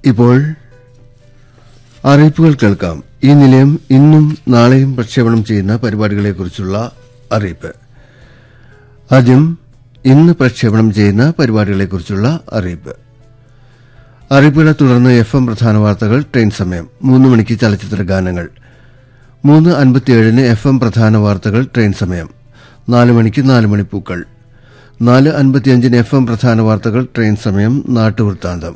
ഇപ്പോൾ അറിയിപ്പുകൾ കേൾക്കാം ഈ നിലയം ഇന്നും നാളെയും പ്രക്ഷേപണം ചെയ്യുന്ന പരിപാടികളെക്കുറിച്ചുള്ള അറിയിപ്പ് ആദ്യം ഇന്ന് പ്രക്ഷേപണം ചെയ്യുന്ന പരിപാടികളെക്കുറിച്ചുള്ള അറിയിപ്പ് അറിയിപ്പുകളെ തുടർന്ന് എഫ് എം പ്രധാന വാർത്തകൾ ട്രെയിൻ സമയം മൂന്ന് മണിക്ക് ചലച്ചിത്ര ഗാനങ്ങൾ മൂന്ന് അൻപത്തിയേഴിന് എഫ് എം പ്രധാന വാർത്തകൾ ട്രെയിൻ സമയം നാല് മണിക്ക് നാല് മണിപ്പൂക്കൾ നാല് അൻപത്തിയഞ്ചിന് എഫ് എം പ്രധാന വാർത്തകൾ ട്രെയിൻ സമയം നാട്ടുവൃത്താന്തം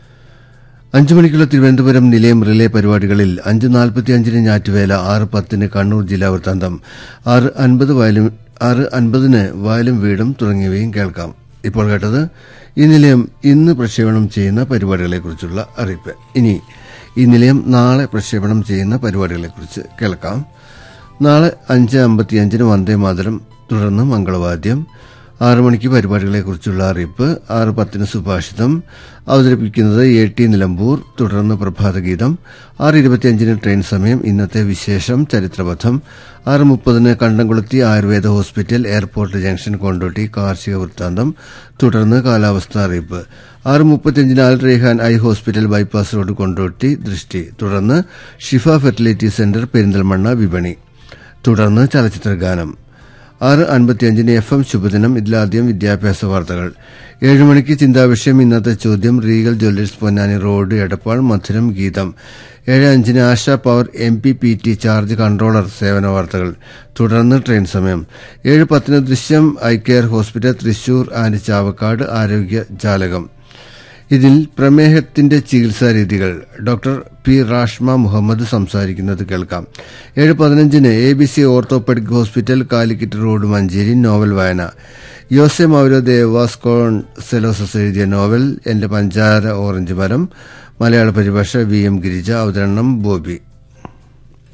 അഞ്ചു മണിക്കുള്ള തിരുവനന്തപുരം നിലയം റിലേ പരിപാടികളിൽ അഞ്ച് നാൽപ്പത്തിയഞ്ചിന് ഞാറ്റുവേല ആറ് പത്തിന് കണ്ണൂർ ജില്ലാ വൃത്താന്തം ആറ് അൻപത് വയലും ആറ് അൻപതിന് വയലും വീടും തുടങ്ങിയവയും കേൾക്കാം ഇപ്പോൾ കേട്ടത് ഈ നിലയം ഇന്ന് പ്രക്ഷേപണം ചെയ്യുന്ന പരിപാടികളെക്കുറിച്ചുള്ള അറിയിപ്പ് ഇനി ഈ നിലയം നാളെ പ്രക്ഷേപണം ചെയ്യുന്ന പരിപാടികളെക്കുറിച്ച് കേൾക്കാം നാളെ അഞ്ച് അമ്പത്തിയഞ്ചിന് വന്ദേ മാതരം തുടർന്ന് മംഗളവാദ്യം ആറു മണിക്ക് പരിപാടികളെക്കുറിച്ചുള്ള അറിയിപ്പ് ആറ് പത്തിന് സുഭാഷിതം അവതരിപ്പിക്കുന്നത് എ ടി നിലമ്പൂർ തുടർന്ന് പ്രഭാതഗീതം ആറ് ഇരുപത്തിയഞ്ചിന് ട്രെയിൻ സമയം ഇന്നത്തെ വിശേഷം ചരിത്രപഥം ആറ് മുപ്പതിന് Kandamkulathi Ayurveda hospital airport junction Kondotty കാർഷിക വൃത്താന്തം തുടർന്ന് കാലാവസ്ഥ അറിയിപ്പ് ആറ് മുപ്പത്തിയഞ്ചിന് Al Rehan eye hospital bypass road Kondotty ദൃഷ്ടി തുടർന്ന് ഷിഫ ഫെർട്ടിലിറ്റി സെന്റർ പെരിന്തൽമണ്ണ വിപണി തുടർന്ന് ചലച്ചിത്ര ഗാനം ആറ് അൻപത്തിയഞ്ചിന് എഫ് എം ശുഭദിനം ഇതിലാദ്യം വിദ്യാഭ്യാസ വാർത്തകൾ ഏഴ് മണിക്ക് ചിന്താവിഷയം ഇന്നത്തെ ചോദ്യം Regal Jewellers Ponnani road Edappal മധുരം ഗീതം ഏഴ് അഞ്ചിന് Asha power M P P T charge controller സേവന വാർത്തകൾ തുടർന്ന് ട്രെയിൻ സമയം ഏഴ് പത്തിന് ദൃശ്യം eye care hospital Thrissur and Chavakkad ആരോഗ്യ ജാലകം ഇതിൽ പ്രമേഹത്തിന്റെ ചികിത്സാ രീതികൾ ഡോക്ടർ പി റാഷ്മ മുഹമ്മദ് സംസാരിക്കുന്നത് കേൾക്കാം ഏഴ് പതിനഞ്ചിന് A B C orthopaedic hospital Calicut road Manjeri novel വായന യോസെ മൗരോ ദേവാസ്കോൺ സെലോസസ് എഴുതിയ നോവൽ എന്റെ പഞ്ചാര ഓറഞ്ച് മരം മലയാള പരിഭാഷ വി എം ഗിരിജ അവതരണം ബോബി